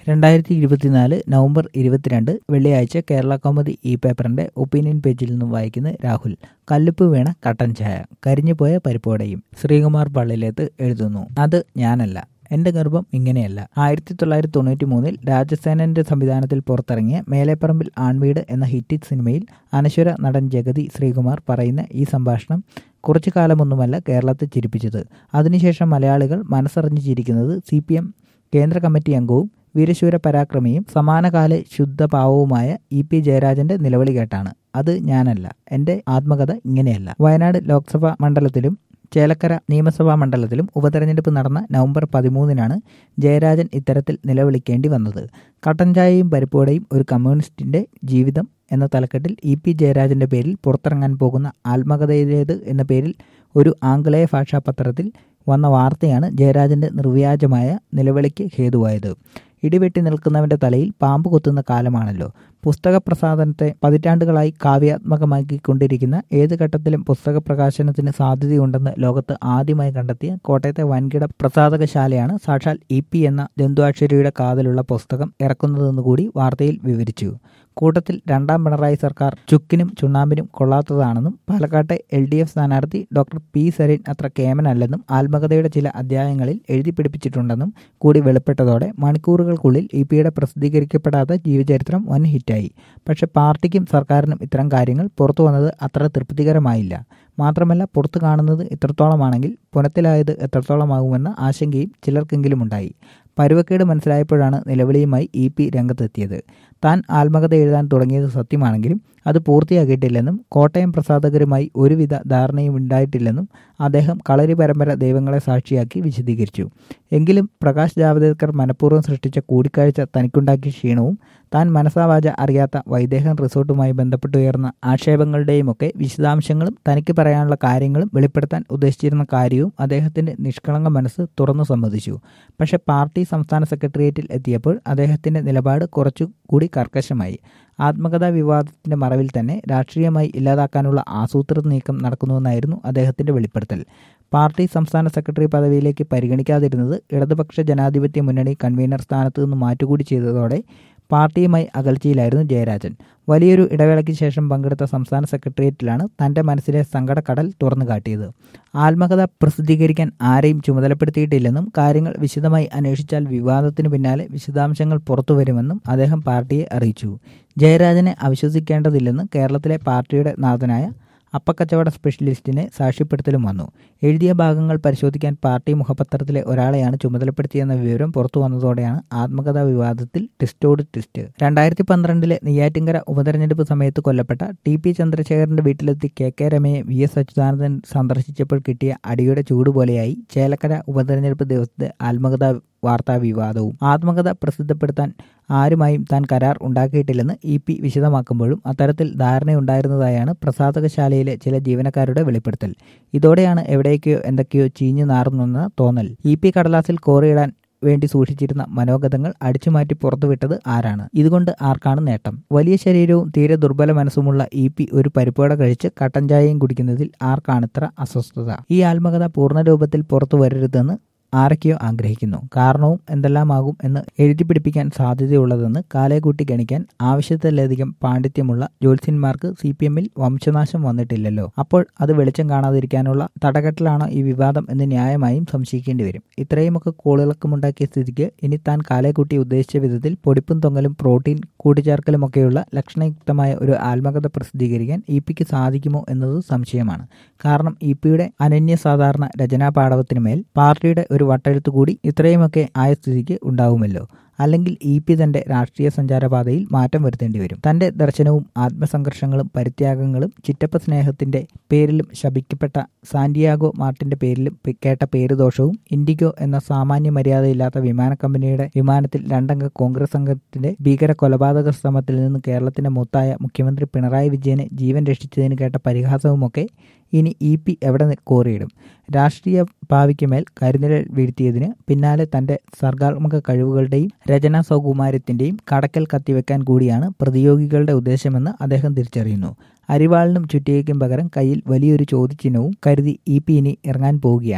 രണ്ടായിരത്തി ഇരുപത്തിനാല് നവംബർ ഇരുപത്തിരണ്ട് വെള്ളിയാഴ്ച കേരള കൗമുദി ഈ പേപ്പറിന്റെ ഒപ്പീനിയൻ പേജിൽ നിന്നും വായിക്കുന്ന രാഹുൽ കല്ലുപ്പ് വീണ കട്ടൻ ചായ കരിഞ്ഞുപോയ പരിപ്പോടയും ശ്രീകുമാർ പള്ളിലേത്ത് എഴുതുന്നു അത് ഞാനല്ല എന്റെ ഗർഭം ഇങ്ങനെയല്ല ആയിരത്തി തൊള്ളായിരത്തി തൊണ്ണൂറ്റി മൂന്നിൽ രാജസേനന്റെ സംവിധാനത്തിൽ പുറത്തിറങ്ങിയ മേലെപ്പറമ്പിൽ ആൺവീട് എന്ന ഹിറ്റ് സിനിമയിൽ അനശ്വര നടൻ ജഗതി ശ്രീകുമാർ പറയുന്ന ഈ സംഭാഷണം കുറച്ചു കാലമൊന്നുമല്ല കേരളത്തെ ചിരിപ്പിച്ചത് അതിനുശേഷം മലയാളികൾ മനസ്സറിഞ്ഞു ചിരിക്കുന്നത് സി പി എം കേന്ദ്ര കമ്മിറ്റി അംഗവും വീരശൂര പരാക്രമിയും സമാനകാല ശുദ്ധപാവവുമായ ഇ പി ജയരാജന്റെ നിലവിളി കേട്ടാണ് അത് ഞാനല്ല എന്റെ ആത്മകഥ ഇങ്ങനെയല്ല വയനാട് ലോക്സഭാ മണ്ഡലത്തിലും ചേലക്കര നിയമസഭാ മണ്ഡലത്തിലും ഉപതെരഞ്ഞെടുപ്പ് നടന്ന നവംബർ പതിമൂന്നിനാണ് ജയരാജൻ ഇത്തരത്തിൽ നിലവിളിക്കേണ്ടി വന്നത് കട്ടൻ ചായയും പരിപ്പോടെയും ഒരു കമ്മ്യൂണിസ്റ്റിന്റെ ജീവിതം എന്ന തലക്കെട്ടിൽ ഇ പി ജയരാജന്റെ പേരിൽ പുറത്തിറങ്ങാൻ പോകുന്ന ആത്മകഥയിലേത് എന്ന പേരിൽ ഒരു ആംഗലേയ ഭാഷാ പത്രത്തിൽ വന്ന വാർത്തയാണ് ജയരാജന്റെ നിർവ്യാജമായ നിലവിളിക്ക് ഹേതുവായത് ഇടിവെട്ടി നിൽക്കുന്നവന്റെ തലയിൽ പാമ്പ് കൊത്തുന്ന കാലമാണല്ലോ പുസ്തക പ്രസാധനത്തെ പതിറ്റാണ്ടുകളായി കാവ്യാത്മകമാക്കിക്കൊണ്ടിരിക്കുന്ന ഏത് ഘട്ടത്തിലും പുസ്തക പ്രകാശനത്തിന് സാധ്യതയുണ്ടെന്ന് ലോകത്ത് ആദ്യമായി കണ്ടെത്തിയ കോട്ടയത്തെ വൻകിട പ്രസാധകശാലയാണ് സാക്ഷാൽ ഇ പി എന്ന ജന്തുവാക്ഷരിയുടെ കാതലുള്ള പുസ്തകം ഇറക്കുന്നതെന്ന് കൂടി വാർത്തയിൽ വിവരിച്ചു കൂട്ടത്തിൽ രണ്ടാം പിണറായി സർക്കാർ ചുക്കിനും ചുണ്ണാമ്പിനും കൊള്ളാത്തതാണെന്നും പാലക്കാട്ടെ എൽ ഡി എഫ് സ്ഥാനാർത്ഥി ഡോക്ടർ പി സരീൻ അത്ര കേമനല്ലെന്നും ആത്മകഥയുടെ ചില അധ്യായങ്ങളിൽ എഴുതി പിടിപ്പിച്ചിട്ടുണ്ടെന്നും കൂടി വെളിപ്പെട്ടതോടെ മണിക്കൂറുകൾക്കുള്ളിൽ ഇ പിയുടെ പ്രസിദ്ധീകരിക്കപ്പെടാത്ത ജീവചരിത്രം വൻ ഹിറ്റായി പക്ഷെ പാർട്ടിക്കും സർക്കാരിനും ഇത്തരം കാര്യങ്ങൾ പുറത്തു വന്നത് അത്ര തൃപ്തികരമായില്ല മാത്രമല്ല പുറത്തു കാണുന്നത് ഇത്രത്തോളമാണെങ്കിൽ പുനത്തിലായത് എത്രത്തോളമാകുമെന്ന ആശങ്കയും ചിലർക്കെങ്കിലും ഉണ്ടായി പരുവക്കേട് മനസ്സിലായപ്പോഴാണ് നിലവിളിയുമായി ഇ പി രംഗത്തെത്തിയത് താൻ ആത്മകഥ എഴുതാൻ തുടങ്ങിയത് സത്യമാണെങ്കിലും അത് പൂർത്തിയാക്കിയിട്ടില്ലെന്നും കോട്ടയം പ്രസാധകരുമായി ഒരുവിധ ധാരണയും ഉണ്ടായിട്ടില്ലെന്നും അദ്ദേഹം കളരി പരമ്പര ദൈവങ്ങളെ സാക്ഷിയാക്കി വിശദീകരിച്ചു എങ്കിലും പ്രകാശ് ജാവദേക്കർ മനഃപൂർവ്വം സൃഷ്ടിച്ച കൂടിക്കാഴ്ച തനിക്കുണ്ടാക്കിയ ക്ഷീണവും താൻ മനസാവാച അറിയാത്ത വൈദേഹൻ റിസോർട്ടുമായി ബന്ധപ്പെട്ടുയർന്ന ആക്ഷേപങ്ങളുടെയുമൊക്കെ വിശദാംശങ്ങളും തനിക്ക് പറയാനുള്ള കാര്യങ്ങളും വെളിപ്പെടുത്താൻ ഉദ്ദേശിച്ചിരുന്ന കാര്യവും അദ്ദേഹത്തിന്റെ നിഷ്കളങ്ക മനസ്സ് തുറന്നു സമ്മതിച്ചു പക്ഷെ പാർട്ടി സംസ്ഥാന സെക്രട്ടേറിയറ്റിൽ എത്തിയപ്പോൾ അദ്ദേഹത്തിന്റെ നിലപാട് കുറച്ചു കൂടി കർക്കശമായി ആത്മകഥാ വിവാദത്തിന്റെ മറവിൽ തന്നെ രാഷ്ട്രീയമായി ഇല്ലാതാക്കാനുള്ള ആസൂത്രിത നീക്കം നടക്കുന്നുവെന്നായിരുന്നു അദ്ദേഹത്തിന്റെ വെളിപ്പെടുത്തൽ പാർട്ടി സംസ്ഥാന സെക്രട്ടറി പദവിയിലേക്ക് പരിഗണിക്കാതിരുന്നത് ഇടതുപക്ഷ ജനാധിപത്യ മുന്നണി കൺവീനർ സ്ഥാനത്ത് നിന്ന് മാറ്റുകൂടി ചെയ്തതോടെ പാർട്ടിയുമായി അകൽച്ചയിലായിരുന്നു ജയരാജൻ വലിയൊരു ഇടവേളയ്ക്ക് ശേഷം പങ്കെടുത്ത സംസ്ഥാന സെക്രട്ടേറിയറ്റിലാണ് തന്റെ മനസ്സിലെ സങ്കടക്കടൽ തുറന്നു കാട്ടിയത് ആത്മകഥ പ്രസിദ്ധീകരിക്കാൻ ആരെയും ചുമതലപ്പെടുത്തിയിട്ടില്ലെന്നും കാര്യങ്ങൾ വിശദമായി അന്വേഷിച്ചാൽ വിവാദത്തിന് പിന്നാലെ വിശദാംശങ്ങൾ പുറത്തുവരുമെന്നും അദ്ദേഹം പാർട്ടിയെ അറിയിച്ചു ജയരാജനെ അവിശ്വസിക്കേണ്ടതില്ലെന്ന് കേരളത്തിലെ പാർട്ടിയുടെ നാഥനായ അപ്പക്കച്ചവട സ്പെഷ്യലിസ്റ്റിനെ സാക്ഷ്യപ്പെടുത്തലും വന്നു എഴുതിയ ഭാഗങ്ങൾ പരിശോധിക്കാൻ പാർട്ടി മുഖപത്രത്തിലെ ഒരാളെയാണ് ചുമതലപ്പെടുത്തിയെന്ന വിവരം പുറത്തു വന്നതോടെയാണ് ആത്മകഥാ വിവാദത്തിൽ ടിസ്റ്റോട് ടിസ്റ്റ് രണ്ടായിരത്തി പന്ത്രണ്ടിലെ നെയ്യാറ്റിങ്കര ഉപതെരഞ്ഞെടുപ്പ് സമയത്ത് കൊല്ലപ്പെട്ട ടി പി ചന്ദ്രശേഖരന്റെ വീട്ടിലെത്തി കെ കെ രമയെ വി എസ് അച്യുതാനന്ദൻ സന്ദർശിച്ചപ്പോൾ കിട്ടിയ അടിയുടെ ചൂടുപോലെയായി ചേലക്കര ഉപതെരഞ്ഞെടുപ്പ് ദിവസത്തെ ആത്മകഥാ വാർത്താ വിവാദവും ആത്മകഥ പ്രസിദ്ധപ്പെടുത്താൻ ആരുമായും താൻ കരാർ ഉണ്ടാക്കിയിട്ടില്ലെന്ന് ഇ പി വിശദമാക്കുമ്പോഴും അത്തരത്തിൽ ധാരണയുണ്ടായിരുന്നതായാണ് പ്രസാധകശാലയിലെ ചില ജീവനക്കാരുടെ വെളിപ്പെടുത്തൽ ഇതോടെയാണ് എവിടേക്കോ എന്തൊക്കെയോ ചീഞ്ഞു നാറുന്നെന്ന തോന്നൽ ഇ പി കടലാസിൽ കോറിയിടാൻ വേണ്ടി സൂക്ഷിച്ചിരുന്ന മനോഗതങ്ങൾ അടിച്ചുമാറ്റി പുറത്തുവിട്ടത് ആരാണ് ഇതുകൊണ്ട് ആർക്കാണ് നേട്ടം വലിയ ശരീരവും തീരെ ദുർബല മനസ്സുമുള്ള ഇ പി ഒരു പരിപ്പോട കഴിച്ച് കട്ടൻ ചായയും കുടിക്കുന്നതിൽ ആർക്കാണിത്ര അസ്വസ്ഥത ഈ ആത്മകഥ പൂർണ്ണരൂപത്തിൽ പുറത്തു വരരുതെന്ന് ആരൊക്കെയോ ആഗ്രഹിക്കുന്നു കാരണവും എന്തെല്ലാമാകും എന്ന് എഴുതി പിടിപ്പിക്കാൻ സാധ്യതയുള്ളതെന്ന് കാലേകൂട്ടി ഗണിക്കാൻ ആവശ്യത്തിലധികം പാണ്ഡിത്യമുള്ള ജ്യോത്സ്യന്മാർക്ക് സി പി എമ്മിൽ വംശനാശം വന്നിട്ടില്ലല്ലോ അപ്പോൾ അത് വെളിച്ചം കാണാതിരിക്കാനുള്ള തടകെട്ടലാണോ ഈ വിവാദം എന്ന് ന്യായമായും സംശയിക്കേണ്ടി വരും ഇത്രയുമൊക്കെ കോളിളക്കമുണ്ടാക്കിയ സ്ഥിതിക്ക് ഇനി താൻ കാലേകൂട്ടി ഉദ്ദേശിച്ച വിധത്തിൽ പൊടിപ്പും തൊങ്ങലും പ്രോട്ടീൻ കൂട്ടിച്ചേർക്കലുമൊക്കെയുള്ള ലക്ഷണയുക്തമായ ഒരു ആത്മകഥ പ്രസിദ്ധീകരിക്കാൻ ഇ പിക്ക് സാധിക്കുമോ എന്നത് സംശയമാണ് കാരണം ഇ പിയുടെ അനന്യസാധാരണ രചനാ പാടവത്തിനുമേൽ പാർട്ടിയുടെ ഒരു വട്ടെഴുത്ത് കൂടി ഇത്രയുമൊക്കെ ആയ സ്ഥിതിക്ക് ഉണ്ടാവുമല്ലോ അല്ലെങ്കിൽ ഇ പി തന്റെ രാഷ്ട്രീയ സഞ്ചാരപാതയിൽ മാറ്റം വരുത്തേണ്ടി വരും തന്റെ ദർശനവും ആത്മസംഘർഷങ്ങളും പരിത്യാഗങ്ങളും ചിറ്റപ്പ സ്നേഹത്തിന്റെ പേരിലും ശപിക്കപ്പെട്ട സാന്റിയാഗോ മാർട്ടിന്റെ പേരിലും കേട്ട പേരുദോഷവും ഇൻഡിഗോ എന്ന സാമാന്യ മര്യാദയില്ലാത്ത വിമാന കമ്പനിയുടെ വിമാനത്തിൽ രണ്ടംഗ കോൺഗ്രസ് സംഘത്തിന്റെ ഭീകര കൊലപാതക ശ്രമത്തിൽ നിന്ന് കേരളത്തിന്റെ മൊത്തായ മുഖ്യമന്ത്രി പിണറായി വിജയനെ ജീവൻ രക്ഷിച്ചതിന് കേട്ട പരിഹാസവുമൊക്കെ ഇനി ഇ പി എവിടെ കോറിയിടും രാഷ്ട്രീയ ഭാവിക്ക് മേൽ കരുനിഴൽ വീഴ്ത്തിയതിന് പിന്നാലെ തന്റെ സർഗാത്മക കഴിവുകളുടെയും രചനാ സൗകുമാര്യത്തിന്റെയും കടക്കൽ കത്തിവെക്കാൻ കൂടിയാണ് പ്രതിയോഗികളുടെ ഉദ്ദേശമെന്ന് അദ്ദേഹം തിരിച്ചറിയുന്നു അരിവാളിനും ചുറ്റികയ്ക്കും പകരം കയ്യിൽ വലിയൊരു ചോദ്യചിഹ്നവും കരുതി ഇ പി ഇനി ഇറങ്ങാൻ പോവുകയാണ്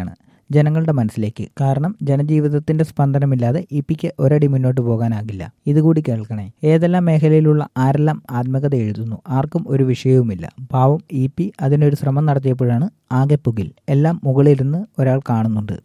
ജനങ്ങളുടെ മനസ്സിലേക്ക് കാരണം ജനജീവിതത്തിന്റെ സ്പന്ദനമില്ലാതെ ഇ പിക്ക് ഒരടി മുന്നോട്ട് പോകാനാകില്ല ഇതുകൂടി കേൾക്കണേ ഏതെല്ലാം മേഖലയിലുള്ള ആരെല്ലാം ആത്മകഥ എഴുതുന്നു ആർക്കും ഒരു വിഷയവുമില്ല പാവം ഇ പി അതിനൊരു ശ്രമം നടത്തിയപ്പോഴാണ് ആകെ പുകിൽ എല്ലാം മുകളിലിരുന്ന് ഒരാൾ കാണുന്നുണ്ട്